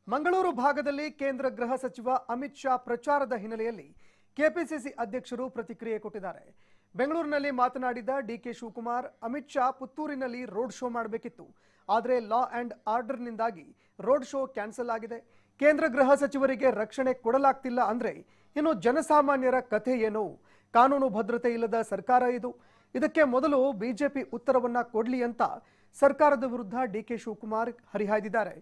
ಮಂಗಳೂರು ಭಾಗದಲ್ಲಿ ಕೇಂದ್ರ ಗೃಹ ಸಚಿವ ಅಮಿತ್ ಶಾ ಪ್ರಚಾರದ ಹಿನ್ನೆಲೆಯಲ್ಲಿ ಕೆಪಿಸಿಸಿ ಅಧ್ಯಕ್ಷರು ಪ್ರತಿಕ್ರಿಯೆ ಕೊಟ್ಟಿದ್ದಾರೆ ಬೆಂಗಳೂರಿನಲ್ಲಿ ಮಾತನಾಡಿದ ಡಿಕೆ ಶಿವಕುಮಾರ್ ಅಮಿತ್ ಶಾ ಪುತ್ತೂರಿನಲ್ಲಿ ರೋಡ್ ಶೋ ಮಾಡಬೇಕಿತ್ತು ಆದರೆ ಲಾ ಅಂಡ್ ಆರ್ಡರ್ನಿಂದಾಗಿ ರೋಡ್ ಶೋ ಕ್ಯಾನ್ಸಲ್ ಆಗಿದೆ ಕೇಂದ್ರ ಗೃಹ ಸಚಿವರಿಗೆ ರಕ್ಷಣೆ ಕೊಡಲಾಗ್ತಿಲ್ಲ ಅಂದ್ರೆ ಇನ್ನು ಜನಸಾಮಾನ್ಯರ ಕಥೆ ಏನು ಕಾನೂನು ಭದ್ರತೆ ಇಲ್ಲದ ಸರ್ಕಾರ ಇದು ಇದಕ್ಕೆ ಮೊದಲು ಬಿಜೆಪಿ ಉತ್ತರವನ್ನ ಕೊಡ್ಲಿ ಅಂತ ಸರ್ಕಾರದ ವಿರುದ್ಧ ಡಿಕೆ ಶಿವಕುಮಾರ್ ಹರಿಹಾಯ್ದಿದ್ದಾರೆ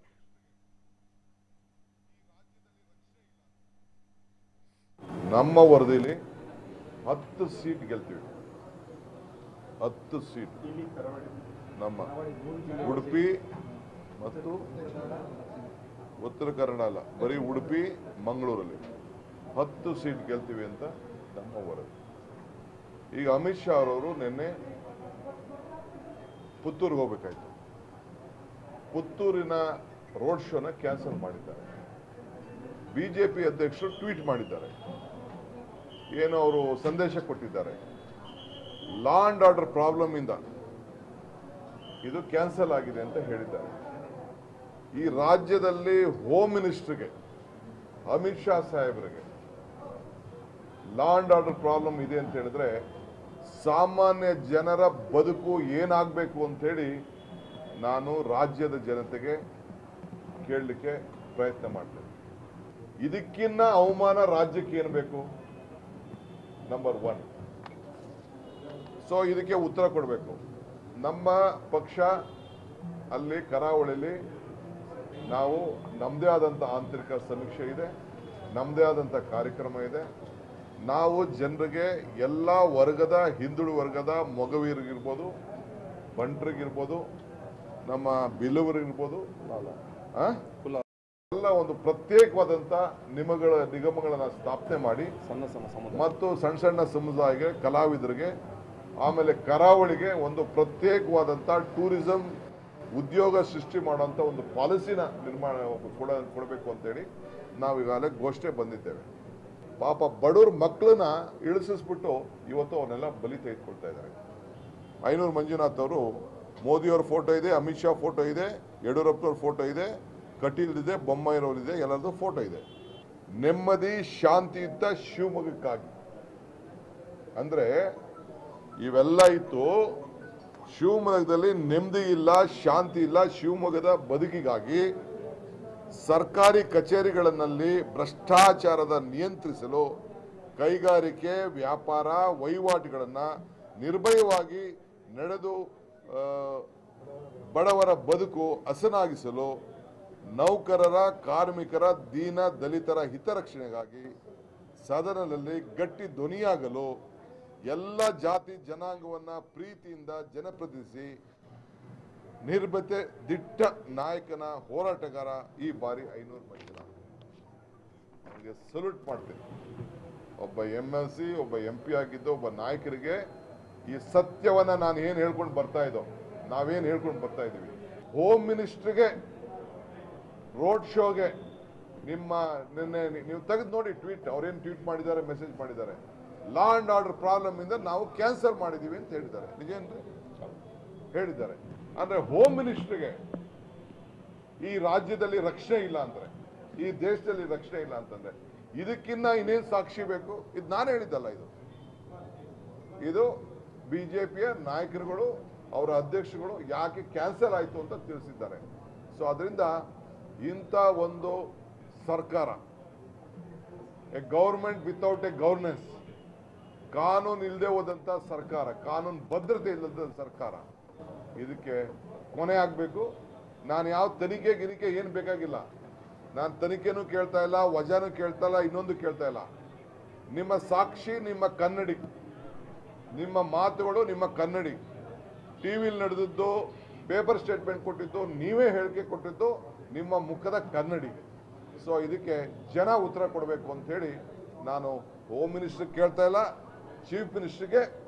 ನಮ್ಮ ವರದಿಲಿ ಹತ್ತು ಸೀಟ್ ಗೆಲ್ತೀವಿ ಹತ್ತು ಸೀಟ್ ನಮ್ಮ ಉಡುಪಿ ಮತ್ತು ಉತ್ತರ ಕನ್ನಡ ಅಲ್ಲ ಬರೀ ಉಡುಪಿ ಮಂಗಳೂರಲ್ಲಿ ಹತ್ತು ಸೀಟ್ ಗೆಲ್ತೀವಿ ಅಂತ ನಮ್ಮ ವರದಿ ಈಗ ಅಮಿತ್ ಶಾ ಅವರವರು ನಿನ್ನೆ ಪುತ್ತೂರಿಗೆ ಹೋಗ್ಬೇಕಾಯ್ತು ಪುತ್ತೂರಿನ ರೋಡ್ ಶೋನ ಕ್ಯಾನ್ಸಲ್ ಮಾಡಿದ್ದಾರೆ ಬಿಜೆಪಿ ಅಧ್ಯಕ್ಷರು ಟ್ವೀಟ್ ಮಾಡಿದ್ದಾರೆ ಏನು ಅವರು ಸಂದೇಶ ಕೊಟ್ಟಿದ್ದಾರೆ ಲಾ ಅಂಡ್ ಆರ್ಡರ್ ಪ್ರಾಬ್ಲಮ್ ಇಂದ ಇದು ಕ್ಯಾನ್ಸಲ್ ಆಗಿದೆ ಅಂತ ಹೇಳಿದ್ದಾರೆ ಈ ರಾಜ್ಯದಲ್ಲಿ ಹೋಮ್ ಮಿನಿಸ್ಟರ್ಗೆ ಅಮಿತ್ ಶಾ ಸಾಹೇಬರಿಗೆ ಲಾ ಅಂಡ್ ಆರ್ಡರ್ ಪ್ರಾಬ್ಲಮ್ ಇದೆ ಅಂತ ಹೇಳಿದ್ರೆ ಸಾಮಾನ್ಯ ಜನರ ಬದುಕು ಏನಾಗಬೇಕು ಅಂತ ಹೇಳಿ ನಾನು ರಾಜ್ಯದ ಜನತೆಗೆ ಕೇಳಲಿಕ್ಕೆ ಪ್ರಯತ್ನ ಮಾಡ್ತೇನೆ ಇದಕ್ಕಿನ್ನ ಅವಮಾನ ರಾಜ್ಯಕ್ಕೆ ಏನು ಬೇಕು ನಂಬರ್ ಒನ್ ಸೊ ಇದಕ್ಕೆ ಉತ್ತರ ಕೊಡಬೇಕು ನಮ್ಮ ಪಕ್ಷ ಅಲ್ಲಿ ಕರಾವಳಿಲಿ ನಾವು ನಮ್ಮದೇ ಆದಂಥ ಆಂತರಿಕ ಸಮೀಕ್ಷೆ ಇದೆ ನಮ್ಮದೇ ಆದಂಥ ಕಾರ್ಯಕ್ರಮ ಇದೆ ನಾವು ಜನರಿಗೆ ಎಲ್ಲ ವರ್ಗದ ಹಿಂದುಳು ವರ್ಗದ ಮಗುವರಿಗಿರ್ಬೋದು ಬಂಟ್ರಿಗಿರ್ಬೋದು ನಮ್ಮ ಬಿಲ್ಲುವರಿಗಿರ್ಬೋದು ಆ? ಎಲ್ಲ ಒಂದು ಪ್ರತ್ಯೇಕವಾದಂಥ ನಿಮಗಳ ನಿಗಮಗಳನ್ನ ಸ್ಥಾಪನೆ ಮಾಡಿ ಸಣ್ಣ ಸಣ್ಣ ಸಮುದಾಯ ಮತ್ತು ಸಣ್ಣ ಸಣ್ಣ ಸಮುದಾಯಕ್ಕೆ ಕಲಾವಿದರಿಗೆ ಆಮೇಲೆ ಕರಾವಳಿಗೆ ಒಂದು ಪ್ರತ್ಯೇಕವಾದಂಥ ಟೂರಿಸಂ ಉದ್ಯೋಗ ಸೃಷ್ಟಿ ಮಾಡುವಂಥ ಒಂದು ಪಾಲಿಸಿನ ನಿರ್ಮಾಣ ಕೊಡ ಕೊಡಬೇಕು ಅಂತೇಳಿ ನಾವು ಈಗಾಗಲೇ ಘೋಷಣೆ ಬಂದಿದ್ದೇವೆ ಪಾಪ ಬಡವ್ರ ಮಕ್ಕಳನ್ನ ಇಳಿಸಿಸ್ಬಿಟ್ಟು ಇವತ್ತು ಅವನ್ನೆಲ್ಲ ಬಲಿ ತೆಗೆದುಕೊಳ್ತಾ ಇದ್ದಾರೆ ಐನೂರು ಮಂಜುನಾಥ್ ಅವರು ಮೋದಿಯವ್ರ ಫೋಟೋ ಇದೆ ಅಮಿತ್ ಶಾ ಫೋಟೋ ಇದೆ ಯಡಿಯೂರಪ್ಪನವ್ರ ಫೋಟೋ ಇದೆ ಕಟೀಲ್ ಇದೆ ಬೊಮ್ಮಾಯಿರವ್ರಿದೆ ಎಲ್ಲರದ್ದು ಫೋಟೋ ಇದೆ ನೆಮ್ಮದಿ ಶಾಂತಿಯುತ ಶಿವಮೊಗ್ಗಕ್ಕಾಗಿ ಅಂದ್ರೆ ಇವೆಲ್ಲ ಇತ್ತು ಶಿವಮೊಗ್ಗದಲ್ಲಿ ನೆಮ್ಮದಿ ಇಲ್ಲ ಶಾಂತಿ ಇಲ್ಲ ಶಿವಮೊಗ್ಗದ ಬದುಕಿಗಾಗಿ ಸರ್ಕಾರಿ ಕಚೇರಿಗಳಲ್ಲಿ ಭ್ರಷ್ಟಾಚಾರದ ನಿಯಂತ್ರಿಸಲು ಕೈಗಾರಿಕೆ ವ್ಯಾಪಾರ ವಹಿವಾಟುಗಳನ್ನು ನಿರ್ಭಯವಾಗಿ ನಡೆದು ಆ, ಬಡವರ ಬದುಕು ಹಸನಾಗಿಸಲು ನೌಕರರ ಕಾರ್ಮಿಕರ ದೀನ ದಲಿತರ ಹಿತರಕ್ಷಣೆಗಾಗಿ ಸದನದಲ್ಲಿ ಗಟ್ಟಿ ಧ್ವನಿಯಾಗಲು ಎಲ್ಲ ಜಾತಿ ಜನಾಂಗವನ್ನ ಪ್ರೀತಿಯಿಂದ ಜನಪ್ರತಿನಿಧಿಸಿ ನಿರ್ಭತೆ ದಿಟ್ಟ ನಾಯಕನ ಹೋರಾಟಗಾರ ಈ ಬಾರಿ ಐನೂರು ಮಂಜುನಾಥ್ ಅವನಿಗೆ ಸಲ್ಯೂಟ್ ಮಾಡ್ತೀನಿ ಒಬ್ಬ ಎಂ ಎಲ್ ಸಿ ಒಬ್ಬ ಎಂ ಪಿ ಆಗಿದ್ದು ಒಬ್ಬ ನಾಯಕರಿಗೆ ಈ ಸತ್ಯವನ್ನ ನಾನು ಏನು ಹೇಳ್ಕೊಂಡು ಬರ್ತಾ ಇದ್ದೋ ನಾವೇನು ಹೇಳ್ಕೊಂಡು ಬರ್ತಾ ಇದ್ದೀವಿ ಹೋಮ್ ಮಿನಿಸ್ಟ್ರಿಗೆ ರೋಡ್ ಶೋಗೆ ನಿಮ್ಮ ನಿನ್ನೆ ನಿ- ನೀವು ತೆಗೆದು ನೋಡಿ ಟ್ವೀಟ್ ಅವ್ರೇನು ಟ್ವೀಟ್ ಮಾಡಿದ್ದಾರೆ ಮೆಸೇಜ್ ಮಾಡಿದ್ದಾರೆ ಲಾ ಅಂಡ್ ಆರ್ಡರ್ ಪ್ರಾಬ್ಲಮ್ ಇಂದ ನಾವು ಕ್ಯಾನ್ಸಲ್ ಮಾಡಿದೀವಿ ಅಂತ ಹೇಳಿದ್ದಾರೆ ನಿಜೇನ್ರಿ ಹೇಳಿದ್ದಾರೆ ಅಂದ್ರೆ ಹೋಮ್ ಮಿನಿಸ್ಟ್ರಿಗೆ ಈ ರಾಜ್ಯದಲ್ಲಿ ರಕ್ಷಣೆ ಇಲ್ಲ ಅಂದ್ರೆ ಈ ದೇಶದಲ್ಲಿ ರಕ್ಷಣೆ ಇಲ್ಲ ಅಂತಂದ್ರೆ ಇದಕ್ಕಿನ್ನ ಇನ್ನೇನ್ ಸಾಕ್ಷಿ ಬೇಕು ಇದು ನಾನು ಹೇಳಿದ್ದಲ್ಲ ಇದು ಇದು ಬಿಜೆಪಿಯ ನಾಯಕರುಗಳು ಅವರ ಅಧ್ಯಕ್ಷರುಗಳು ಯಾಕೆ ಕ್ಯಾನ್ಸಲ್ ಆಯಿತು ಅಂತ ತಿಳಿಸಿದ್ದಾರೆ ಸೊ ಅದರಿಂದ ಇಂಥ ಒಂದು ಸರ್ಕಾರ a government without a governance ಕಾನೂನು ಇಲ್ಲದೆ ಹೋದಂಥ ಸರ್ಕಾರ ಕಾನೂನು ಭದ್ರತೆ ಇಲ್ಲದ ಸರ್ಕಾರ ಇದಕ್ಕೆ ಕೊನೆ ಆಗಬೇಕು ನಾನು ಯಾವ ತನಿಖೆ ಗಿನಿಕೆ ಏನು ಬೇಕಾಗಿಲ್ಲ ನಾನು ತನಿಖೆನೂ ಕೇಳ್ತಾ ಇಲ್ಲ ವಜಾನೂ ಕೇಳ್ತಾ ಇಲ್ಲ ಇನ್ನೊಂದು ಕೇಳ್ತಾ ಇಲ್ಲ ನಿಮ್ಮ ಸಾಕ್ಷಿ ನಿಮ್ಮ ಕನ್ನಡಿ ನಿಮ್ಮ ಮಾತುಗಳು ನಿಮ್ಮ ಕನ್ನಡಿ ಟಿ ವಿಲಿ ನಡೆದದ್ದು ಪೇಪರ್ ಸ್ಟೇಟ್ಮೆಂಟ್ ಕೊಟ್ಟಿದ್ದು ನೀವೇ ಹೇಳಿಕೆ ಕೊಟ್ಟಿದ್ದು ನಿಮ್ಮ ಮುಖದ ಕನ್ನಡಿ ಸೊ ಇದಕ್ಕೆ ಜನ ಉತ್ತರ ಕೊಡಬೇಕು ಅಂತ ಹೇಳಿ ನಾನು ಹೋಮ್ ಮಿನಿಸ್ಟರ್ ಕೇಳ್ತಾ ಇಲ್ಲ ಚೀಫ್ ಮಿನಿಸ್ಟರ್ಗೆ